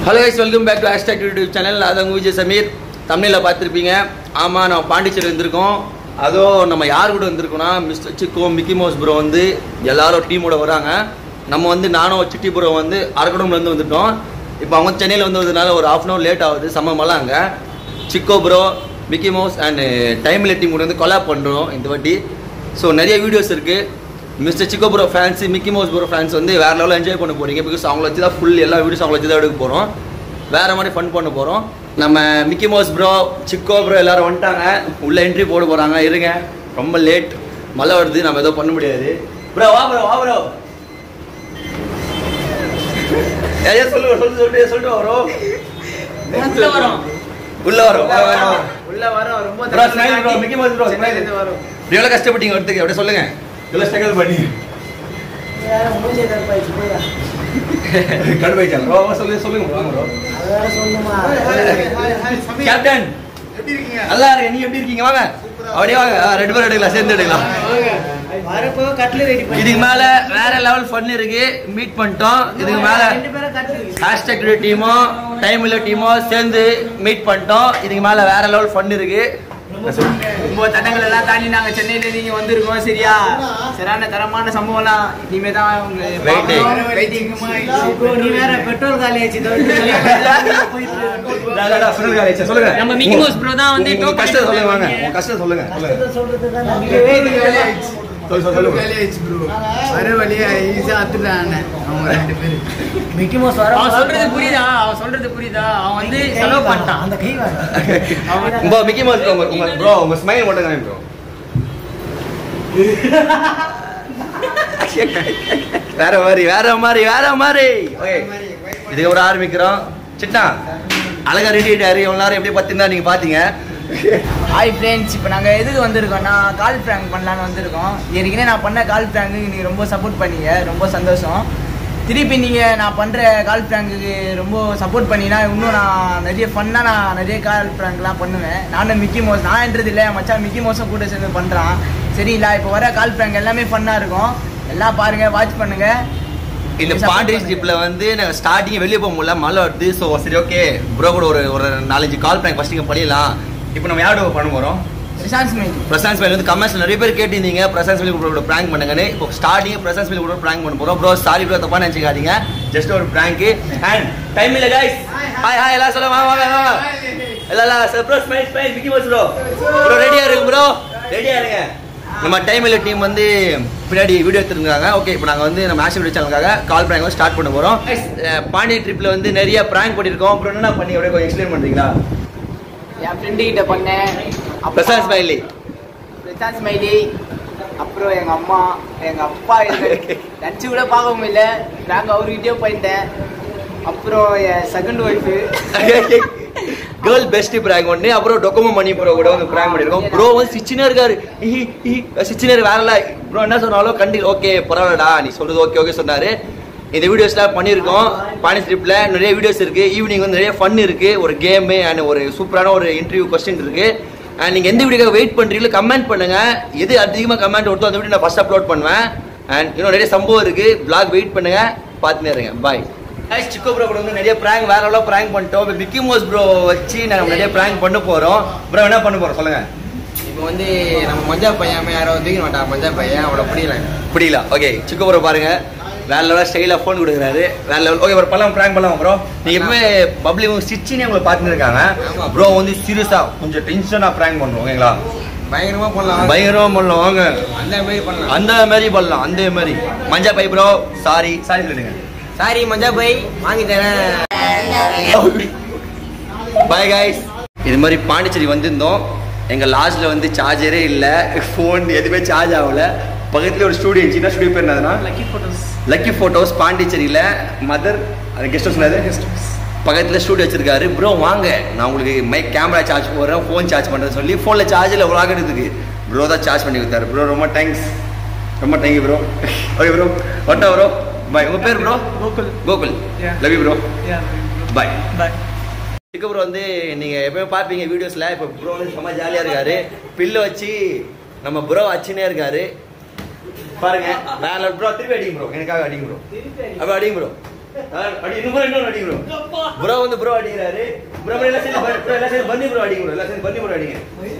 Hello guys welcome back to hashtag YouTube channel அது உங்கள் விஜய் சமீர் தமிழில் பார்த்துருப்பீங்க ஆமாம் நம்ம பாண்டிச்சேரி வந்திருக்கோம் அதுவும் நம்ம யார் கூட வந்திருக்கோம்னா mister Chikko Mickey Mouse bro வந்து எல்லாரும் டீமோட வராங்க நம்ம வந்து நானும் சிட்டி ப்ரோ வந்து அரக்கடம்லேருந்து வந்துட்டோம் இப்போ அவங்க சென்னையில் வந்து வந்ததுனால ஒரு ஹாஃப் அன் ஹவர் லேட் ஆகுது செம்மலாம் அங்கே Chikko bro Mickey Mouse and டைம்ல டீம் கூட வந்து கொலாப் பண்ணுறோம் இந்த வாட்டி ஸோ நிறைய வீடியோஸ் இருக்குது mister Chikko bro fans Mickey Mouse bro fans வந்து வேற லெவலில் என்ஜாய் பண்ண போறீங்க பிகாஸ் அவங்கள வச்சு தான் ஃபுல் எல்லா வீடியோஸ் அவங்கள வச்சு தான் எடுக்க போகிறோம் வேற மாதிரி ஃபன் பண்ண போகிறோம் நம்ம Mickey Mouse bro Chikko bro எல்லாரும் வந்துட்டாங்க உள்ள என்ட்ரி போட போகிறாங்க இருங்க ரொம்ப லேட் மழை வருது நம்ம எதுவும் பண்ண முடியாது ப்ரோ வா ப்ரோ வா ப்ரோ ஏன் சொல்லுங்க சொல்லு சொல்லிட்டு சொல்லிட்டு வரோம் உள்ள வரோம். உள்ள வரோம் வா, வா, வா. உள்ள வரோம் ரொம்ப Bro, smile bro, Mickey Mouse bro, smile. சென்னையிலிருந்து வரோம் எவ்வளோ கஷ்டப்பட்டீங்க வரதுக்கு அப்படியே சொல்லுங்க எவ்வளோ ஸ்ட்ரகிள் பண்ணி யாரும் மூஞ்சே கருப்பாயிடுச்சு போயா கடுப்பாயிச்சாங்க ப்ரோ சொல்லுங்க சொல்லுங்க ப்ரோ வாங்க ப்ரோ அது வேற சொல்லுமா கேப்டன் நல்லா இருக்கு நீங்க எப்படி இருக்கீங்க வாங்க அப்படியே வாங்க ஆ, ரெண்டு பேரும் எடுக்கலாம் சேர்ந்து எடுக்கலாம் வரப்போ கட்லு ரெடி பண்ணி இதுக்கு மேல வேற லெவல் ஃபன் இருக்கு மீட் பண்ணிட்டோம் இதுக்கு மேல ரெண்டு பேரும் கட்லு ஹேஷ்டாக் டீமோ டைம் இல்ல டீமோ சேர்ந்து மீட் பண்ணிட்டோம் இதுக்கு மேல வேற லெவல் ஃபன் இருக்கு ரொம்ப தடங்கள் எல்லாம் தாண்டி நாங்க சென்னையில நீங்க வந்திருக்கோம் சரியா சரியான தரமான சம்பவம்லாம் இனிமே தான் உங்க Waiting. வெயிட்டிங் நீ வேற பெட்ரோல் காலி ஆச்சு சொல்லுங்க நம்ம மிக்கி மவுஸ் bro தான் வந்து உங்க token கஷ்டம் சொல்லுங்க வாங்க எடுத்து உங்க கஷ்டம் சொல்லுங்க சொல்லுங்க சொல்றது தான் சொல்லு சொல்லு, சொல்லுங்க வர வழியா ஈஸியா அத்துட்டான் அவங்க ரெண்டு பேரும் மிக்கி மோஸ் வர அவன் சொல்றது புரியுதா அவன் சொல்றது புரியுதா அவன் வந்து செலவு பண்ணிட்டான் அந்த கை வாங்க உங்க மிக்கி மவுஸ் ப்ரோ உங்க ப்ரோ உங்க ஸ்மைல் மட்டும் காமி ப்ரோ வேற மாதிரி வேற மாதிரி வேற மாதிரி ஓகே இதுக்கு ஒரு ஆரம்பிக்கிறோம் சிட்டா அழகா ரெடி ஆயிட்டாரு எவ்வளவு நேரம் எப்படி பார்த்திருந்தா நீங்க பாத்தீங்க ஹாய் ஃப்ரெண்ட்ஸ் இப்போ நாங்கள் எதுக்கு வந்திருக்கோம்னா கால் ப்ராங்க் பண்ணலான்னு வந்திருக்கோம் ஏற்கனவே நான் பண்ண கால் ப்ராங்க்கு நீங்கள் ரொம்ப சப்போர்ட் பண்ணீங்க ரொம்ப சந்தோஷம் திருப்பி நீங்கள் நான் பண்ணுற கால் ப்ராங்குக்கு ரொம்ப சப்போர்ட் பண்ணினா இன்னும் நான் நிறைய ஃபன்னாக நான் நிறைய கால் ப்ராங்க்லாம் பண்ணுவேன் நானும் மிக்கி மோஸ் நான்ன்றது இல்லை என் மச்சான் மிக்கி மோஸும் கூட சேர்ந்து பண்ணுறான் சரிங்களா இப்போ வர கால் ப்ராங்க் எல்லாமே ஃபன்னாக இருக்கும் எல்லாம் பாருங்கள் வாட்ச் பண்ணுங்கள் இந்த பாண்டி ட்ரிப்ல வந்து நாங்க ஸ்டார்டிங் வெளியே போக முடியல மழை வருது ஸோ சரி ஓகே ப்ரோ கூட ஒரு ஒரு நாலஞ்சு கால் பேங்க் ஃபர்ஸ்ட் பண்ணிடலாம் இப்போ நம்ம யாரோட பண்ண போறோம் ரிசான்ஸ் மேஜி பிரசாந்த் ஸ்மைல் வந்து கமெண்ட்ஸ் நிறைய பேர் கேட்டிருந்தீங்க பிரசாந்த் ஸ்மைல் கூட பிராங்க் பண்ணுங்கன்னு இப்போ ஸ்டார்டிங் பிரசாந்த் ஸ்மைல் கூட பிராங்க் பண்ண போறோம் ப்ரோ சாரி ப்ரோ தப்பா நினைச்சுக்காதீங்க ஜஸ்ட் ஒரு பிராங்க் அண்ட் டைம் இல்ல கைஸ் ஹாய் ஹாய் எல்லாம் சொல்ல வாங்க வாங்க வாங்க எல்லாம் எல்லாம் surprise smile smile Mickey Mouse bro bro ரெடியா இருங்க ப்ரோ ரெடியா இருங்க நம்ம டைம் இல்ல டீம் வந்து பின்னாடி வீடியோ எடுத்துருக்காங்க ஓகே இப்போ நாங்கள் வந்து நம்ம ஆக்ஷன் வீடியோ சேனலுக்காக கால் பிராங்க் வந்து ஸ்டார்ட் பண்ண போகிறோம் பாண்டி ட்ரிப்பில் வந்து நிறைய பிராங்க் பண்ணியிருக்கோம் அப்புறம் என்ன பண்ணி அப்படியே கொஞ்சம் எக்ஸ்பிளைன் பண்ணுறீங்களா என் ஃப்ரெண்டு கிட்ட பண்ணேன் பிரசாந்த் ஸ்மைலி பிரசாந்த் ஸ்மைலி அப்புறம் எங்க அம்மா எங்க அப்பா லஞ்சு கூட பார்க்க முடியல நாங்கள் அவர்கிட்டயே போயிட்டேன் அப்புறம் என் second wife girl best prank ஒன்று அப்புறம் டொக்கமோ மணி ப்ரோ கூட வந்து பிராங்க் பண்ணியிருக்கோம் ப்ரோ வந்து சிச்சினே இருக்காரு சிச்சினர் வேற இல்லை ப்ரோ என்ன சொன்னாலும் கண்டி ஓகே பரவாயில்லடா நீ சொல்றது ஓகே ஓகே சொன்னாரு இந்த வீடியோஸ்லாம் பண்ணியிருக்கோம் பானி ஸ்ட்ரிப்ல நிறைய வீடியோஸ் இருக்கு ஈவினிங் வந்து நிறைய ஃபன் இருக்கு ஒரு கேமு அண்ட் ஒரு சூப்பரான ஒரு இன்டர்வியூ கொஸ்டின் இருக்கு அண்ட் நீங்க எந்த வீடியோக்காக வெயிட் பண்றீங்களோ கமெண்ட் பண்ணுங்க எது அதிகமாக கமெண்ட் வருதோ அந்த வீடியோ நான் ஃபர்ஸ்ட் அப்லோட் பண்ணுவேன் அண்ட் இன்னும் நிறைய சம்பவம் இருக்கு பிளாக் வெயிட் பண்ணுங்க பார்த்துனே இருங்க பாய் guys சிக்கோ ப்ரோ கூட வந்து நிறைய prank வேற எவ்வளோ prank பண்ணிட்டோம் இப்போ மிக்கி மோஸ் ப்ரோ வச்சு நாங்கள் நிறைய prank பண்ண போகிறோம் ப்ரோ என்ன பண்ண போகிறோம் சொல்லுங்க இப்போ வந்து நம்ம மஞ்சா பையன் யாரோ தூக்கி மாட்டான் மஞ்சா பையன் அவளை புரியல புரியல ஓகே சிக்கோ ப்ரோ பாருங்க வேற லெவலில் ஸ்டைலாக ஃபோன் கொடுக்குறாரு வேற லெவல் ஓகே ப்ரோ பண்ணலாம் ப்ராங்க் பண்ணலாம் ப்ரோ நீங்கள் எப்பவுமே பப்ளி ஸ்டிச்சினே உங்களை பார்த்துட்டு இருக்காங்க ப்ரோ வந்து சீரியஸாக கொஞ்சம் டென்ஷனாக ப்ராங்க் பண்ணுறோம் ஓகேங்களா பயங்கரமா பண்ணலாம் பயங்கரமாக பண்ணலாம் வாங்க அந்த மாதிரி பண்ணலாம் அந்த மாதிரி பண்ணலாம் அந்த மாதிரி மஞ்சா பை ப்ரோ சாரி சாரி சொல்லிடுங்க சாரி மஞ்சா பை வாங்கி தரேன் பாய் கைஸ் இது மாதிரி பாண்டிச்சேரி வந்திருந்தோம் எங்க லாஸ்ட்ல வந்து சார்ஜரே இல்ல ஃபோன் எதுவுமே சார்ஜ் ஆகல பக்கத்துல ஒரு ஸ்டூடியோ சின்ன ஸ்டூடியோ பேர் என்னதுன்னா லக்கி போட்டோஸ் லக்கி போட்டோஸ் பாண்டிச்சேரியில மதர் கெஸ்ட் ஹவுஸ் என்னது பக்கத்துல ஸ்டூடியோ வச்சிருக்காரு ப்ரோ வாங்க நான் உங்களுக்கு மைக் கேமரா சார்ஜ் போடுறேன் ஃபோன் சார்ஜ் பண்றேன்னு சொல்லி ஃபோன்ல சார்ஜ் இல்லை ஒரு ஆகிறதுக்கு ப்ரோ தான் சார்ஜ் பண்ணி கொடுத்தாரு ப்ரோ ரொம்ப தேங்க்ஸ் ரொம்ப தேங்க்யூ ப்ரோ ஓகே ப்ரோ ஒட்டா ப்ரோ பாய் உங்க பேர் bro Gokul Gokul Yeah. Love you bro yeah bye bye இதுக்கப்புறம் வந்து நீங்க எப்பவுமே பார்ப்பீங்க வீடியோஸ்ல இப்போ ப்ரோ வந்து செம்ம ஜாலியா இருக்காரு பில்லு வச்சு நம்ம ப்ரோ வச்சுனே இருக்காரு பாருங்க வேற ப்ரோ திருப்பி அடிங்க ப்ரோ எனக்காக அடிங்க ப்ரோ அப்ப அடிங்க ப்ரோ அடி இன்னும் bro, இன்னொரு அடி bro. bro வந்து bro அடிக்கிறாரு. bro bro எல்லாம் சேர்ந்து bro, எல்லாம் சேர்ந்து பன்னி bro அடிங்க bro. எல்லாம் சேர்ந்து பன்னி bro அடிங்க.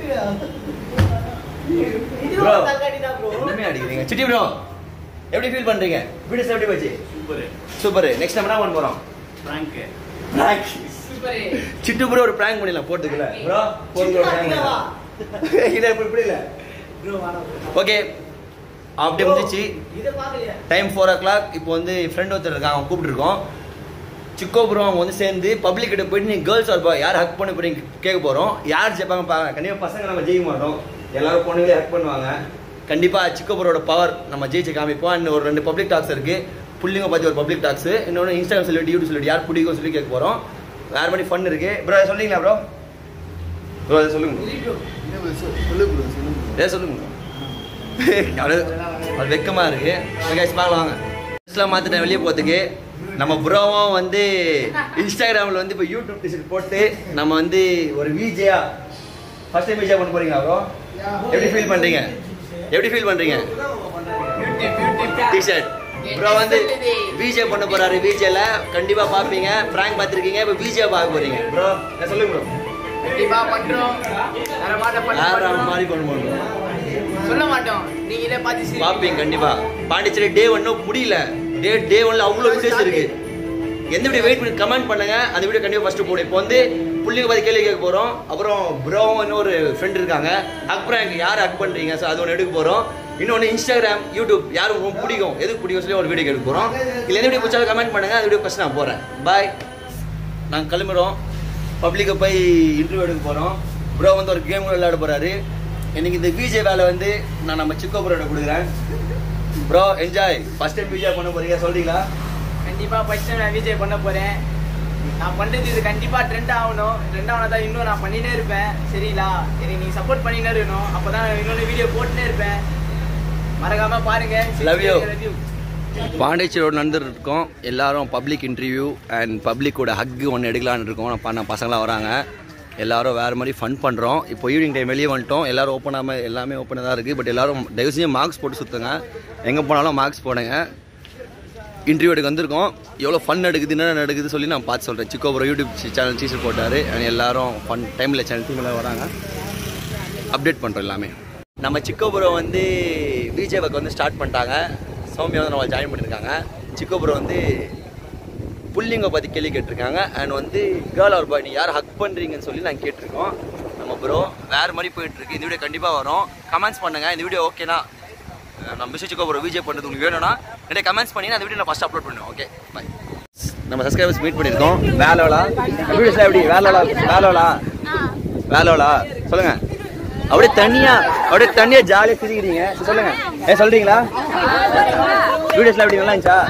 bro, இன்னுமே அடிக்கிறீங்க. சிட்டி bro, எப்படி ஃபீல் பண்றீங்க வீடியோஸ் எப்படி போச்சு சூப்பர் நெக்ஸ்ட் நம்ம என்ன பண்ண போறோம் Prank. சிட்டு ப்ரோ ஒரு பிராங்க் பண்ணிடலாம் போறதுக்குள்ள ப்ரோ போறதுக்குள்ள பிராங்க் பண்ணிடலாம் இல்ல இப்ப இப்படி இல்ல ஓகே அப்படி முடிஞ்சிச்சு டைம் ஃபோர் ஓ கிளாக் இப்போ வந்து ஃப்ரெண்ட் ஒருத்தர் இருக்கான் அவன் கூப்பிட்டுருக்கோம் சிக்கோ ப்ரோ அவங்க வந்து சேர்ந்து பப்ளிக் கிட்ட போயிட்டு நீ கேர்ள்ஸ் ஆர் யார் ஹக் பண்ண போறீங்க கேட்க போறோம் யார் ஜெயிப்பாங்க பாருங்க கண்டிப்பா பசங்க நம்ம ஜெயிக்க மாட்டோம் எல்லாரும் பொண்ணுங்களே ஹக் பண்ணுவாங்க கண்டிப்பா சிக்கோ ப்ரோட பவர் நம்ம ஜெயிச்சு காமிப்போம் அண்ட் ஒரு ரெண்டு பப்ளிக் டாக்ஸ் இருக்கு புள்ளிங்க பத்தி ஒரு பப்ளிக் டாக்ஸ் இன்னொன்று இன்ஸ்டாகிராம் சொல்லிட்டு யூடியூப் சொல்லிட்டு யார் பிடிக்கும் சொல்லி கேட்க போறோம் வேற மாதிரி ஃபன் இருக்கு ப்ரோ சொல்றீங்களா ப்ரோ ப்ரோ அதை சொல்லுங்க bro. சொல்லு ப்ரோ சொல்லு bro. ஏ சொல்லுங்க bro. அது அது வெக்கமா இருக்கு கைஸ் பார்க்கலாம் வாங்க ட்ரெஸ்லாம் மாத்திட்டேன் வெளியே போகிறதுக்கு நம்ம ப்ரோவும் வந்து இன்ஸ்டாகிராமில் வந்து இப்போ யூடியூப் டிஷர்ட் போட்டு நம்ம வந்து ஒரு விஜயா ஃபர்ஸ்ட் டைம் விஜயா பண்ண போறீங்களா ப்ரோ எப்படி ஃபீல் பண்றீங்க எப்படி ஃபீல் பண்றீங்க டிஷர்ட் ப்ரோ வந்து விஜே பண்ண போறாரு விஜேல கண்டிப்பா பாப்பீங்க பிராங்க் பார்த்திருக்கீங்க இப்போ விஜே பார்க்க போறீங்க ப்ரோ சொல்லுங்க ப்ரோ கண்டிப்பா பண்றோம் வேற மாட்ட வேற பண்ண மாதிரி பண்ண மாட்டோம் சொல்ல மாட்டோம் நீங்களே பார்த்து சிரிப்பீங்க. பாப்பீங்க கண்டிப்பா பாண்டிச்சேரி டே ஒன்னும் முடியல டே டே ஒன்ல அவ்வளோ விசேஷம் இருக்கு எந்த வீடியோ வெயிட் பண்ணி கமெண்ட் பண்ணுங்க அந்த வீடியோ கண்டிப்பா ஃபர்ஸ்ட் போடும் இப்போ வந்து புள்ளிங்க பத்தி கேள்வி கேட்க போறோம் அப்புறம் ப்ரோ இன்னொரு ஃப்ரெண்ட் இருக்காங்க அப்புறம் எனக்கு யார் ஹக் பண்றீங்க ஸோ அது ஒன்று எடுக்க போறோம் இன்னொன்று இன்ஸ்டாகிராம் யூடியூப் யாரும் ரொம்ப பிடிக்கும் எதுக்கு பிடிக்கும் சொல்லி ஒரு வீடியோ எடுக்க போறோம் இல்லை எந்த வீடியோ பிடிச்சாலும் கமெண்ட் பண்ணுங்க அந்த வீடியோ ஃபர்ஸ்ட் நான் போறேன் பாய் நாங்கள் கிளம்புறோம் பப்ளிக்கை போய் இன்டர்வியூ எடுக்க போகிறோம் ப்ரோ வந்து ஒரு கேம் விளையாட போகிறாரு எனக்கு இந்த விஜே வேலை வந்து நான் நம்ம சிக்கோ ப்ரோட கொடுக்குறேன் bro enjoy first time Vijay பண்ண போறீங்க சொல்றீங்களா கண்டிப்பா ஃபர்ஸ்ட் நான் விஜய் பண்ண போறேன் நான் பண்றது இது கண்டிப்பா ட்ரெண்ட் ஆகணும் ட்ரெண்ட் ஆனா தான் இன்னும் நான் பண்ணிட்டே இருப்பேன் சரிங்களா எனக்கு நீங்க சப்போர்ட் பண்ணிட்டே இருக்கணும் அப்பதான் இன்னொரு வீடியோ போட்டுட்டே இருப்பேன் மறக்காம பாருங்க Love you. Love you. பாண்டிச்சேரியோட நடந்துட்டு இருக்கோம் எல்லாரும் பப்ளிக் இன்டர்வியூ அண்ட் பப்ளிக்கோட ஹக்கு ஒன்று எடுக்கலான்னு இருக்கோம் நம்ம பண்ண பசங்களாம் வராங்க எல்லாரும் வேறு மாதிரி ஃபன் பண்ணுறோம் இப்போ ஈவினிங் டைம் வெளியே வந்துட்டோம் எல்லாரும் ஓப்பனாக எல்லாமே ஓப்பனாக தான் இருக்குது பட் எல்லாரும் தயவு செஞ்சு மார்க்ஸ் போட்டு சுற்றுங்க எங்கே போனாலும் மார்க்ஸ் போடுங்க இன்டர்வியூ எடுக்க வந்திருக்கோம் எவ்வளோ ஃபன் எடுக்குது என்ன நடக்குது சொல்லி நான் பார்த்து சொல்கிறேன் சிக்கோ ப்ரோ யூடியூப் சேனல் டீச்சர் போட்டார் and எல்லாரும் ஃபன் டைமில் சேனல் டீமில் வராங்க அப்டேட் பண்ணுறோம் எல்லாமே நம்ம சிக்கோ ப்ரோ வந்து விஜய் ஒர்க் வந்து ஸ்டார்ட் பண்ணிட்டாங்க சௌமியா வந்து நம்ம ஜாயின் பண்ணியிருக்காங்க சிக்கோ ப்ரோ வந்து புள்ளிங்க பற்றி கேள்வி கேட்டிருக்காங்க அண்ட் வந்து கேர்ள் ஆர் பாய் நீ யார் ஹக் பண்ணுறீங்கன்னு சொல்லி நாங்கள் கேட்டிருக்கோம் நம்ம ப்ரோ வேறு மாதிரி போயிட்டுருக்கு இந்த வீடியோ கண்டிப்பாக வரும் கமெண்ட்ஸ் பண்ணுங்கள் இந்த வீடியோ ஓகேனா நம்ம மிஸ் சிக்கோ ப்ரோ விஜய் பண்ணுறது உங்களுக்கு வேணும்னா நிறைய கமெண்ட்ஸ் பண்ணி அந்த வீடியோ நான் ஃபஸ்ட் அப்லோட் பண்ணுவேன் ஓகே பை நம்ம சப்ஸ்கிரைபர்ஸ் மீட் பண்ணியிருக்கோம் வேலோலா வீடியோஸ்லாம் எப்படி வேலோலா வேலோலா வேலோலா சொல்லுங்க அப்படியே தனியா அப்படியே தனியா ஜாலியா சிரிக்கிறீங்க சொல்லுங்க ஏ சொல்றீங்களா வீடியோஸ்லாம் எப்படி நல்லா இருந்துச்சா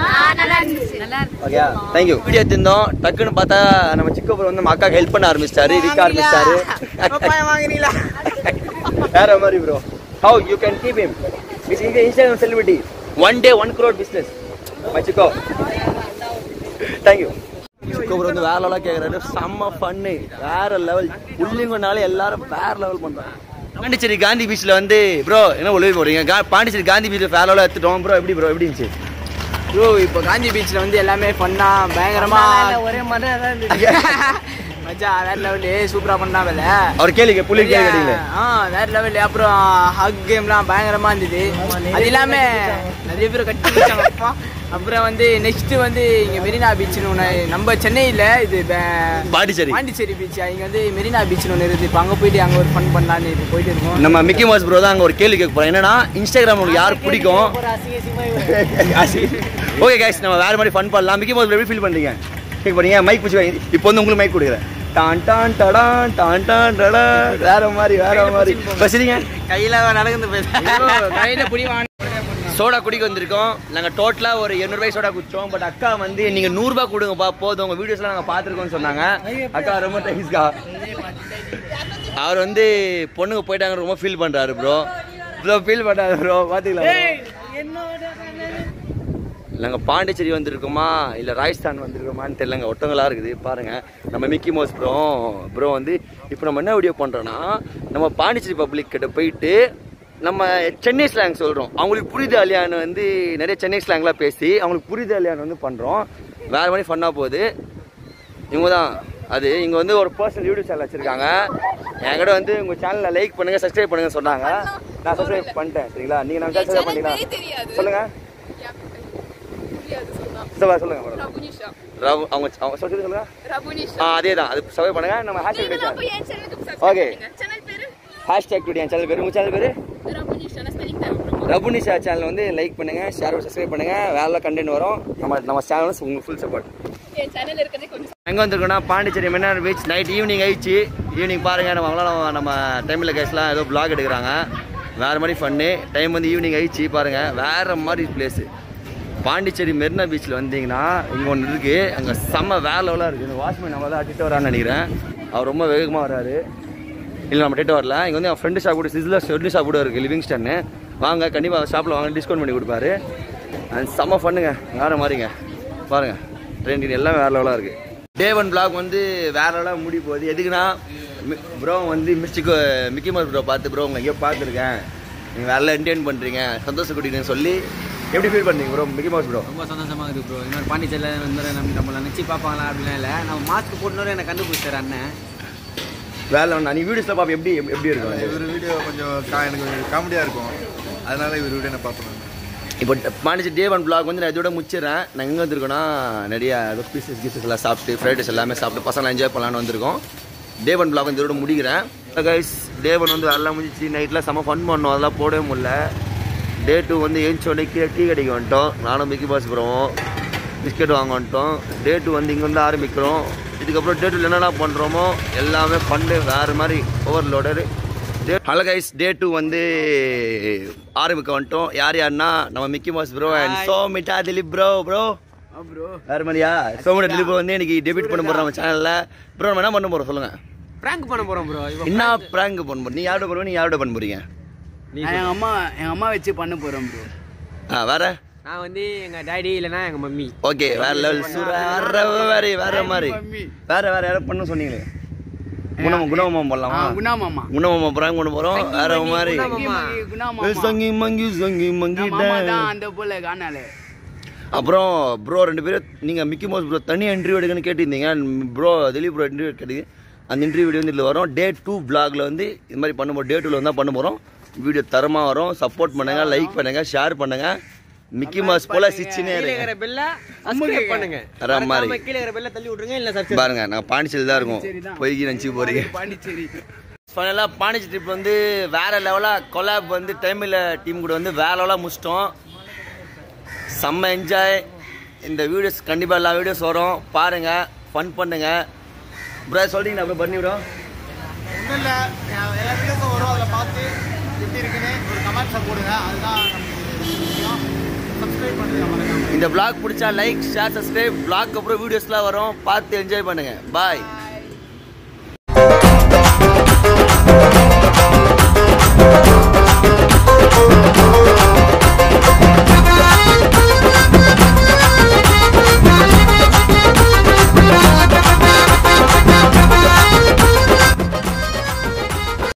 ஓகே தேங்க்யூ வீடியோ எடுத்திருந்தோம் டக்குன்னு பார்த்தா நம்ம சிக்கோ ப்ரோ வந்து நம்ம அக்காக்கு ஹெல்ப் பண்ண ஆரம்பிச்சிட்டாரு விற்க ஆரம்பிச்சிட்டாரு வாங்குறீங்களா வேற மாதிரி bro how you can keep him is இங்க Instagram celebrity one day one crore business my சிக்கோ தேங்க்யூ சிக்கோ ப்ரோ வந்து வேற லெவலாக கேட்குறாரு செம்ம ஃபன்னு வேற லெவல் புள்ளிங்கனால எல்லாரும் வேற லெவல் பண்றாங்க பாண்டிச்சேரி காந்தி பீச்சில் வந்து ப்ரோ என்ன ஒளிவு போறீங்க கா- பாண்டிச்சேரி காந்தி பீச்சில் வேற லெவலாக எடுத்துட்டோம் ப்ரோ எப்படி ப்ரோ எப்படி இருந்துச்சு ப்ரோ இப்போ காந்தி பீச்ல வந்து எல்லாமே பண்ணா பயங்கரமா ஒரே மாதிரி மச்சான் வேற லெவலு சூப்பரா பண்ணா வேலை அவர் கேளுங்க புள்ளி கேள்வி கேட்டீங்களே ஆ வேற லெவல் அப்புறம் ஹக் கேம்லாம் பயங்கரமா இருந்தது அது இல்லாம நிறைய பேர் கட்டி பிடிச்சாங்க அப்பா அப்புறம் வந்து நெக்ஸ்ட் வந்து இங்க மெரினா பீச்னு ஒன்று நம்ம சென்னையில இது பே- பாண்டிச்சேரி பாண்டிச்சேரி பீச் இங்க வந்து மெரினா பீச்னு ஒன்று இருக்குது இப்போ அங்கே போயிட்டு அங்கே ஒரு ஃபன் பண்ணலான்னு இப்போ போயிட்டு இருக்கோம் நம்ம மிக்கி மவுஸ் ப்ரோ தான் அங்கே ஒரு கேள்வி கேட்க போகிறோம் என்னன்னா இன்ஸ்டாகிராம் உங்களுக்கு யார் பிடிக்கும் ஓகே கைஸ் நம்ம வேற மாதிரி ஃபன் பண்ணலாம் மிக்கி மவுஸ் எப்படி ஃபீல் பண்றீங்க கேட்க போறீங்க மைக் பிடிச்சி வைங்க. இப்போ வந்து உங்களுக்கு மைக் கொடுக்குறேன் டான் டான் டடான் டான் டான் டடா வேற மாதிரி வேற மாதிரி பசிங்க கையில நடக்குது கையில புடி சோடா குடிக்க வந்திருக்கோம் நாங்கள் டோட்டலாக ஒரு எண்ணூறுபாய் சோடா குடிச்சோம் பட் அக்கா வந்து நீங்கள் நூறுரூபா கொடுங்கப்பா போதும் உங்கள் வீடியோஸ்லாம் நாங்கள் பார்த்துருக்கோம்னு சொன்னாங்க அக்கா ரொம்ப தேங்க்ஸ்க்கா அவர் வந்து பொண்ணுங்க போயிட்டாங்க ரொம்ப ஃபீல் பண்ணுறாரு ப்ரோ ப்ரோ ஃபீல் பண்ணுறாரு ப்ரோ பார்த்துக்கலாம் நாங்கள் பாண்டிச்சேரி வந்திருக்கோமா இல்லை ராஜஸ்தான் வந்திருக்கோமான்னு தெரியலங்க ஒட்டங்களா இருக்குது பாருங்க நம்ம மிக்கி மோஸ் ப்ரோ ப்ரோ வந்து இப்போ நம்ம என்ன வீடியோ பண்ணுறோன்னா நம்ம பாண்டிச்சேரி பப்ளிக் கிட்ட போயிட்டு நம்ம சென்னை ஸ்லாங் சொல்கிறோம் அவங்களுக்கு புரியுது இல்லையான்னு வந்து நிறைய சென்னை ஸ்லாங்லாம் பேசி அவங்களுக்கு புரியுது இல்லையான்னு வந்து பண்ணுறோம் வேறு மாதிரி ஃபன்னாக போகுது இவங்க தான் அது இங்கே வந்து ஒரு பர்சனல் யூடியூப் சேனல் வச்சுருக்காங்க என்கிட்ட வந்து உங்கள் சேனலில் லைக் பண்ணுங்கள் சப்ஸ்கிரைப் பண்ணுங்க சொன்னாங்க நான் சப்ஸ்கிரைப் பண்ணிட்டேன் சரிங்களா நீங்கள் நம்ம சப்ஸ்கிரைப் பண்ணிட்டீங்களா சொல்லுங்கள் சொல்லுங்க சொல்லுங்க மேடம் ரபுனிஷா ரவு அவங்க அவங்க சொல்லி சொல்லுங்க ரபுனிஷா ஆ அதே தான் அது சப்ஸ்கிரைப் பண்ணுங்க நம்ம ஹேஷ்டேக் நீங்களும் அப்ப சேனல் என் சேனலுக்கு Okay. சப்ஸ்கிரைப் பண்ணுங்க சேனல் பேரு ஹேஷ்டேக் டுடே சேனல் பேர் உங்கள் சேனல் பேர் ரபுனிஷா நான் ஸ்பெல்லிங் தரேன் அப்புறமா. ரபுனிஷா சேனல் வந்து லைக் பண்ணுங்க ஷேர் சப்ஸ்கிரைப் பண்ணுங்க வேற கண்டென்ட் வரும் நம்ம நம்ம சேனல் உங்களுக்கு ஃபுல் சப்போர்ட் என் சேனல் இருக்கிறதே கொஞ்சம் எங்கே வந்திருக்கோம்னா பாண்டிச்சேரி மென்னார் பீச் நைட் ஈவினிங் ஆயிடுச்சு ஈவினிங் பாருங்க நம்ம அவங்களாம் நம்ம டைமில் கேஸ்லாம் ஏதோ vlog எடுக்கிறாங்க வேற மாதிரி ஃபன்னு டைம் வந்து ஈவினிங் ஆயிடுச்சு பாருங்க வேற மாதிரி பிளேஸு பாண்டிச்சேரி மெரினா பீச்சில் வந்தீங்கன்னா இங்கே ஒன்று இருக்குது அங்கே செம்ம வேற லெவலாக இருக்குது இந்த வாட்ச்மேன் நம்ம தான் டிட்ட வரான்னு நினைக்கிறேன் அவர் ரொம்ப வேகமாக வராரு இல்லை நம்ம டிட்ட வரல இங்கே வந்து என் ஃப்ரெண்டு ஷாப் கூட சிஸ்லர் ஷெட்லி ஷாப் கூட இருக்குது லிவிங்ஸ்டன்னு வாங்க கண்டிப்பாக ஷாப்பில் வாங்க டிஸ்கவுண்ட் பண்ணி கொடுப்பாரு அண்ட் செம்ம ஃபண்ணுங்க வேற மாதிரிங்க பாருங்க ட்ரெயின் எல்லாம் வேற லெவலாக இருக்குது டே ஒன் பிளாக் வந்து வேற லெவலாக முடி போகுது எதுக்குன்னா ப்ரோ வந்து மிஸ்டிக்கோ மிக்கி மவுஸ் ப்ரோ பார்த்து ப்ரோ உங்களை எங்கேயோ பார்த்துருக்கேன் நீங்கள் வேற என்டர்டைன் பண்ணுறீங்க சந்தோஷப்பட்டீங்கன்னு சொல்லி எப்படி ஃபீல் பண்ணுறீங்க ப்ரோ மிக்கி மவுஸ் ப்ரோ ரொம்ப சந்தோஷமா இருக்கு ப்ரோ இன்னொரு பாண்டிச்சேரியில் வந்து நம்ம நம்மளை நினச்சி பார்ப்பாங்களா அப்படிலாம் இல்லை நம்ம மாஸ்க் போட்டுனோட எனக்கு கண்டுபிடிச்சார் அண்ணன் வேலை ஒன்றா நீ வீடியோஸில் பார்ப்ப எப்படி எப்படி இருக்கும் இவர் வீடியோ கொஞ்சம் கா- எனக்கு காமெடியாக இருக்கும் அதனால இவர் வீடியோ நான் பார்ப்பேன் இப்போ பாண்டிச்சேரி டே ஒன் பிளாக் வந்து நான் இதோட முடிச்சிடுறேன் நான் எங்கே வந்திருக்கோன்னா நிறைய ஏதோ பீசஸ் கீசஸ் எல்லாம் சாப்பிட்டு ஃப்ரைட் ரைஸ் எல்லாமே சாப்பிட்டு பசங்க என்ஜாய் பண்ணலான்னு வந்திருக்கோம் டே ஒன் பிளாக் வந்து இதோட முடிக்கிறேன் கைஸ் டே ஒன் வந்து எல்லாம் முடிஞ்சிச்சு நைட்டில் செம்ம ஃபன் பண்ணோம் அதெல்லாம் போடவே முடியல டே டூ வந்து ஏஞ்சோடனே கீழே டீ கடைக்கு வந்துட்டோம் நானும் மிக்கி பாஸ் போகிறோம் பிஸ்கெட் வாங்க வந்துட்டோம் டே டூ வந்து இங்கே வந்து ஆரம்பிக்கிறோம் இதுக்கப்புறம் டே டூவில் என்னென்ன பண்ணுறோமோ எல்லாமே ஃபண்டு வேறு மாதிரி ஓவர்லோடரு டே ஹலோ கைஸ் டே டூ வந்து ஆரம்பிக்க வந்துட்டோம் யார் யாருன்னா நம்ம மிக்கி மாஸ் ப்ரோ அண்ட் சோமிட்டா திலீப் ப்ரோ ப்ரோ ப்ரோ வேறு மாதிரியா சோமிட்டா திலீப் bro வந்து எனக்கு டெபிட் பண்ண போகிறோம் நம்ம சேனலில் ப்ரோ நம்ம என்ன பண்ண போகிறோம் சொல்லுங்கள் ப்ராங்க் பண்ண போகிறோம் ப்ரோ என்ன ப்ராங்க் பண்ண போகிறோம் நீ யாரோட பண்ணுவோம் நீ யாரோட பண்ண போகிறீங்க நான் எங்க அம்மா எங்க அம்மா வச்சு பண்ண போறேன் ப்ரோ ஆ வேற நான் வந்து எங்கள் டாடி இல்லைன்னா எங்கள் மம்மி ஓகே வேற லெவல் சூரா வேற வேற வேற மாதிரி வேற வேற யாரும் பண்ண சொன்னீங்களே குணம் குணமாம் போடலாமா குணா மாமா குணமாமா ப்ராங்க் பண்ண போகிறோம் வேற மாதிரி சங்கி மங்கி, குணா மாமா சங்கி மங்கி சங்கி மங்கி நான் மாமா dance. தான் அந்த போல காணாலே அப்புறம் ப்ரோ ரெண்டு பேரும் நீங்கள் மிக்கி மவுஸ் ப்ரோ தனியாக இன்டர்வியூ எடுக்கணும்னு கேட்டிருந்தீங்க ப்ரோ திலீப் ப்ரோ இன்டர்வியூ கேட்டது அந்த இன்டர்வியூ வீடியோ வந்து இதில் வரும் டே டூ பிளாக்ல வந்து இது மாதிரி பண்ண போகிறோம் டே டூவில் வந்து தான் பண்ண போகிறோம் வீடியோ தரமாக வரும் சப்போர்ட் பண்ணுங்க லைக் பண்ணுங்க ஷேர் பண்ணுங்க மிக்கி மவுஸ் போல சிச்சினே கீழே இருங்க இருக்கிற பெல்ல சப்ஸ்கிரைப் பண்ணுங்க வர மாதிரி. மறக்காம கீழே இருக்கிற பெல்ல தள்ளி விட்டுருங்க இல்லை சப்ஸ்கிரைப் பாருங்க நான் பாண்டிச்சேரி தான் இருக்கும் பொய்கி நினச்சி போகிறீங்க பாண்டிச்சேரி ஃபைனலாக பாண்டிச்சேரி ட்ரிப் வந்து வேற லெவலாக கொலாப் வந்து டைமில் டீம் கூட வந்து வேற லெவலாக முடிச்சிட்டோம் செம்ம என்ஜாய் இந்த வீடியோஸ் கண்டிப்பாக எல்லா வீடியோஸ் வரும் பாருங்கள் ஃபன் பண்ணுங்க ப்ரோ சொல்கிறீங்களா அப்புறம் பண்ணி விடும் ஒன்றும் இல்லை எல்லா வீடியோஸும் வரும் அதில் பார்த்து எப்படி இருக்குன்னு ஒரு கமெண்ட்ஸை போடுங்க அதுதான் நமக்கு முக்கியம் சப்ஸ்கிரைப் பண்ணுங்க மறக்காம இந்த vlog பிடிச்சா லைக் ஷேர் சப்ஸ்கிரைப் vlog அப்புறம் வீடியோஸ்லாம் வரும் பார்த்து என்ஜாய் பண்ணுங்கள் பாய்